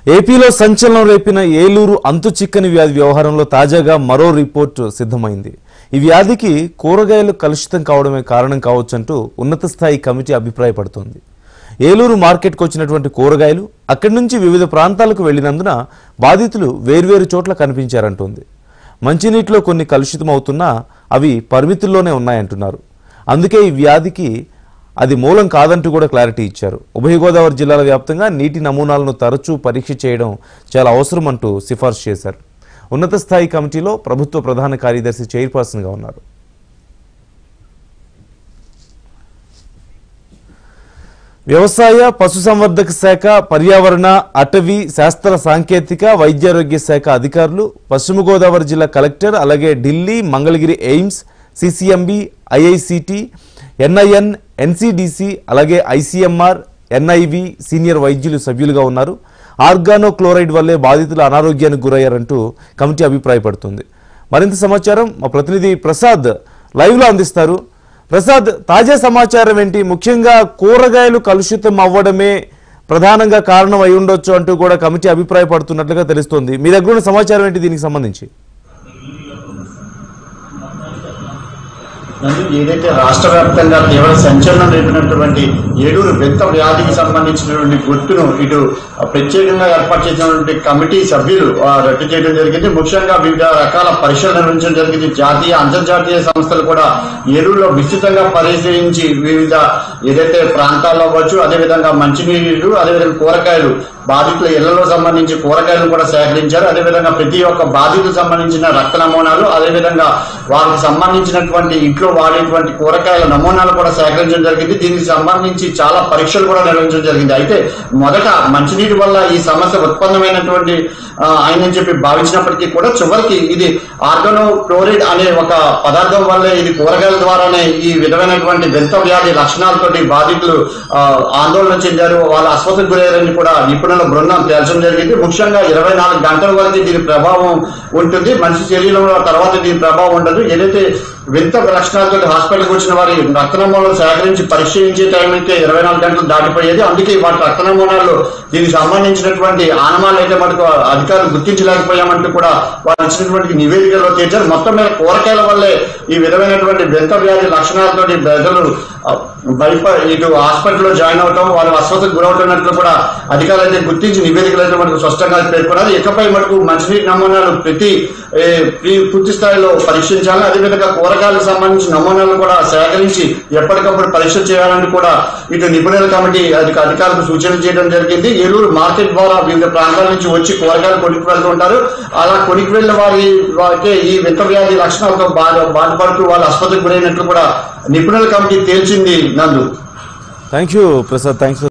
ఏపీలో సంచలనం రేపిన ఏలూరు అంతు చిక్కని వ్యాధి వ్యవహారంలో తాజాగా మరో రిపోర్టు సిద్ధమైంది ఈ వ్యాధికి కూరగాయలు కలుషితం కావడమే కారణం కావచ్చంటూ ఉన్నత స్థాయి కమిటీ అభిప్రాయపడుతోంది ఏలూరు మార్కెట్కు వచ్చినటువంటి కూరగాయలు అక్కడి నుంచి వివిధ ప్రాంతాలకు వెళ్లినందున బాధితులు వేర్వేరు చోట్ల కనిపించారంటోంది మంచినీటిలో కొన్ని కలుషితం అవుతున్నా అవి పరిమితుల్లోనే ఉన్నాయంటున్నారు అందుకే ఈ వ్యాధికి అది మూలం కాదంటూ కూడా క్లారిటీ ఇచ్చారు ఉభయ గోదావరి జిల్లాల వ్యాప్తంగా నీటి నమూనాలను తరచూ పరీక్ష చేయడం చాలా అవసరం అంటూ సిఫార్సు చేశారు ఉన్నత స్థాయి కమిటీలో ప్రభుత్వ ప్రధాన కార్యదర్శి చైర్పర్సన్గా ఉన్నారు వ్యవసాయ పశుసంవర్ధక శాఖ పర్యావరణ అటవీ శాస్త్ర సాంకేతిక వైద్యారోగ్య శాఖ అధికారులు పశ్చిమ గోదావరి జిల్లా కలెక్టర్ అలాగే Delhi Mangalagiri AIIMS CCMB IICT NIN NCDC అలాగే ఐసిఎంఆర్ ఎన్ఐవి సీనియర్ వైద్యులు సభ్యులుగా ఉన్నారు ఆర్గానో క్లోరైడ్ వల్లే బాధితులు అనారోగ్యానికి గురయ్యారంటూ కమిటీ అభిప్రాయపడుతుంది మరింత సమాచారం మా ప్రతినిధి ప్రసాద్ లైవ్లో అందిస్తారు ప్రసాద్ తాజా సమాచారం ఏంటి ముఖ్యంగా కూరగాయలు కలుషితం అవ్వడమే ప్రధానంగా కారణం అయి ఉండొచ్చు అంటూ కూడా కమిటీ అభిప్రాయపడుతున్నట్లుగా తెలుస్తోంది మీ దగ్గర ఉన్న సమాచారం ఏంటి దీనికి సంబంధించి నందు ఏదైతే రాష్ట్ర వ్యాప్తంగా తీవ్ర సంచలనం రేపినటువంటి ఏలూరు బెత్త వ్యాధికి సంబంధించినటువంటి గుర్తును ఇటు ప్రత్యేకంగా ఏర్పాటు చేసినటువంటి కమిటీ సభ్యులు ఆ, రద్దు చేయడం జరిగింది ముఖ్యంగా వివిధ రకాల పరీక్షలు నిర్వహించడం జరిగింది జాతీయ అంతర్జాతీయ సంస్థలు కూడా ఏలూరులో విస్తృతంగా పరిశీలించి వివిధ ఏదైతే ప్రాంతాల్లో అవ్వచ్చు అదేవిధంగా మంచినీరు అదేవిధంగా కూరగాయలు బాధితుల ఇళ్లలో సంబంధించి కూరగాయలను కూడా సేకరించారు అదేవిధంగా ప్రతి ఒక్క బాధితులకు సంబంధించిన రక్త నమూనాలు అదేవిధంగా వారికి సంబంధించినటువంటి ఇంట్లో వాడేటువంటి కూరగాయల నమూనాలు కూడా సేకరించడం జరిగింది దీనికి సంబంధించి చాలా పరీక్షలు కూడా నిర్వహించడం జరిగింది అయితే మొదట మంచినీటి వల్ల ఈ సమస్య ఉత్పన్నమైనటువంటి ఆ, అయిందని చెప్పి భావించినప్పటికీ కూడా చివరికి ఇది ఆర్గనో క్లోరైడ్ అనే ఒక పదార్థం వల్లే ఇది కూరగాయల ద్వారానే ఈ విధమైనటువంటి వింత వ్యాధి లక్షణాలతోటి బాధితులు ఆ, ఆందోళన చెందారు వాళ్ళ అస్వస్థకు గురయ్యారని కూడా నిపుణుల బృందం తేల్చడం జరిగింది ముఖ్యంగా ఇరవై నాలుగు గంటల వరకు దీని ప్రభావం ఉంటుంది మనిషి శరీరంలో తర్వాత దీని ప్రభావం ఉండదు ఏదైతే వింత లక్షణాలతో హాస్పిటల్కి వచ్చిన వారి రక్త నమూనాలు సేకరించి పరిశీలించే టైంకి ఇరవై నాలుగు గంటలు దాటిపోయేది అందుకే వాటి రక్త నమూనాలు దీనికి సంబంధించినటువంటి ఆనమాలు అయితే మనకు అధికారులు గుర్తించలేకపోయామంటూ కూడా వారు ఇచ్చినటువంటి నివేదికలో తేల్చారు మొత్తం మీద కూరగాయల వల్లే ఈ విధమైనటువంటి వింత వ్యాధి లక్షణాలతోటి ప్రజలు ఆ, భయప ఇటు హాస్పిటల్లో జాయిన్ అవటం వాళ్ళు అస్వస్థకు గురవుతున్నట్లు కూడా అధికారులు అయితే గుర్తించి నివేదికలు అయితే మనకు స్పష్టంగా పేర్కొన్నారు ఇకపై మనకు మంచినీటి నమూనాలు ప్రతి ఏ, ప్రీ- పూర్తి స్థాయిలో పరీక్షించాలి అదేవిధంగా కూరగాయలకు సంబంధించిన నమూనాలు కూడా సేకరించి ఎప్పటికప్పుడు పరీక్ష చేయాలని కూడా ఇటు నిపుణుల కమిటీ అధిక అధికారులకు సూచనలు చేయడం జరిగింది ఏలూరు మార్కెట్ ద్వారా వివిధ ప్రాంతాల నుంచి వచ్చి కూరగాయలు కొనికి వెళ్తూ ఉంటారు అలా కొనికి వెళ్ళిన వారి వారికి ఈ వింత వ్యాధి లక్షణాలతో బాధ బాధపడుతూ వాళ్ళు ఆసుపత్రికి గురైనట్లు కూడా నిపుణుల కమిటీ తేల్చింది నందు థ్యాంక్ యూ ప్రసాద్ థ్యాంక్స్